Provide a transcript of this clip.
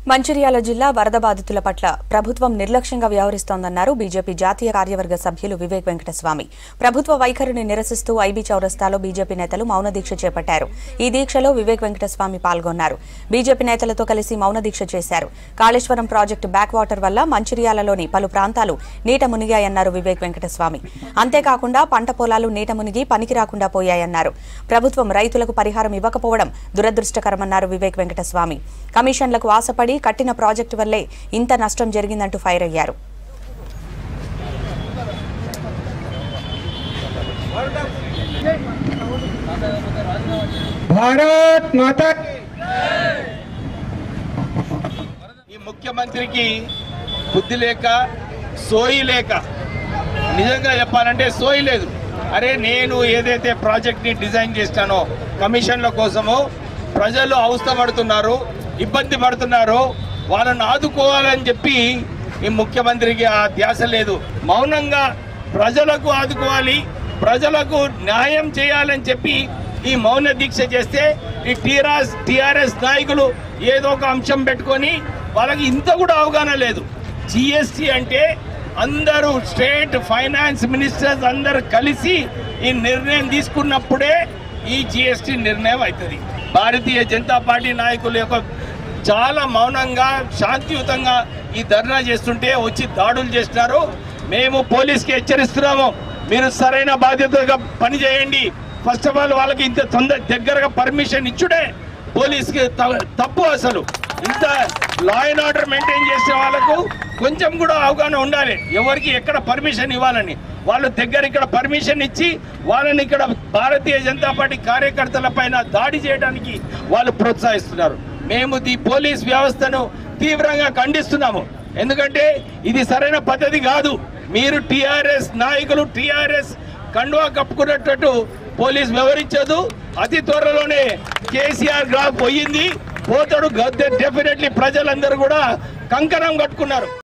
మంచిర్యాల జిల్లా వరద బాధితుల పట్ల ప్రభుత్వం నిర్లక్ష్యంగా వ్యవహరిస్తోందన్నారు బీజేపీ జాతీయ కార్యవర్గ సభ్యులు వివేక్ వెంకటస్వామి ప్రభుత్వ వైఖరిని నిరసిస్తూ ఐబీ చౌరస్తాలో బీజేపీ నేతలు మౌన దీక్ష చేపట్టారు ఈ దీక్షలో వివేక్ వెంకటస్వామి పాల్గొన్నారు బీజేపీ నేతలతో కలిసి మౌన దీక్ష చేశారు కాళేశ్వరం ప్రాజెక్టు బ్యాక్ వాటర్ వల్ల మంచిర్యాలలోని పలు ప్రాంతాలు నీట మునిగాయన్నారు వివేక్ వెంకటస్వామి అంతేకాకుండా పంట పొలాలు నీట మునిగి పనికి రాకుండా పోయాయన్నారు ప్రభుత్వం రైతులకు పరిహారం ఇవ్వకపోవడం దురదృష్టకరమన్నారు వివేక్ వెంకటస్వామి కమిషన్లకు ఆశపడి కట్టిన ప్రాజెక్టు వల్లే ఇంత నష్టం జరిగిందంటూ ఫైర్ అయ్యారు భారత్ మాతా కీ ఈ ముఖ్యమంత్రికి బుద్ధి లేక సోయి లేక నిజంగా చెప్పాలంటే సోయి లేదు అరే నేను ఏదైతే ప్రాజెక్ట్ని డిజైన్ చేస్తానో కమిషన్ల కోసము ప్రజలు అవస్థపడుతున్నారు ఇబ్బంది పడుతున్నారు వాళ్ళని ఆదుకోవాలని చెప్పి ఈ ముఖ్యమంత్రికి ఆ ధ్యాస లేదు మౌనంగా ప్రజలకు ఆదుకోవాలి ప్రజలకు న్యాయం చేయాలని చెప్పి ఈ మౌన దీక్ష చేస్తే ఈ టీఆర్ఎస్ టీఆర్ఎస్ నాయకులు ఏదో ఒక అంశం పెట్టుకొని వాళ్ళకి ఇంత కూడా అవగాహన లేదు జిఎస్టి అంటే అందరూ స్టేట్ ఫైనాన్స్ మినిస్టర్స్ అందరు కలిసి ఈ నిర్ణయం తీసుకున్నప్పుడే ఈ జిఎస్టి నిర్ణయం అవుతుంది భారతీయ జనతా పార్టీ నాయకుల యొక్క చాలా మౌనంగా శాంతియుతంగా ఈ ధర్నా చేస్తుంటే వచ్చి దాడులు చేస్తున్నారు మేము పోలీస్కి హెచ్చరిస్తున్నాము మీరు సరైన బాధ్యతగా పనిచేయండి ఫస్ట్ ఆఫ్ ఆల్ వాళ్ళకి ఇంత తొందర దగ్గరగా పర్మిషన్ ఇచ్చుడే పోలీస్కి త- తప్పు అసలు ఇంత లా అండ్ ఆర్డర్ మెయింటైన్ చేసే వాళ్ళకు కొంచెం కూడా అవగాహన ఉండాలి ఎవరికి ఎక్కడ పర్మిషన్ ఇవ్వాలని వాళ్ళు దగ్గర ఇక్కడ పర్మిషన్ ఇచ్చి వాళ్ళని ఇక్కడ భారతీయ జనతా పార్టీ కార్యకర్తల పైన దాడి చేయడానికి వాళ్ళు ప్రోత్సహిస్తున్నారు మేము ఈ పోలీస్ వ్యవస్థను తీవ్రంగా ఖండిస్తున్నాము ఎందుకంటే ఇది సరైన పద్ధతి కాదు మీరు టిఆర్ఎస్ నాయకులు టిఆర్ఎస్ కండువా కప్పుకున్నట్టు పోలీస్ వివరించదు అతి త్వరలోనే కేసీఆర్ గ్రాఫ్ పోయింది పోతాడు డెఫినెట్లీ ప్రజలందరూ కూడా కంకణం కట్టుకున్నారు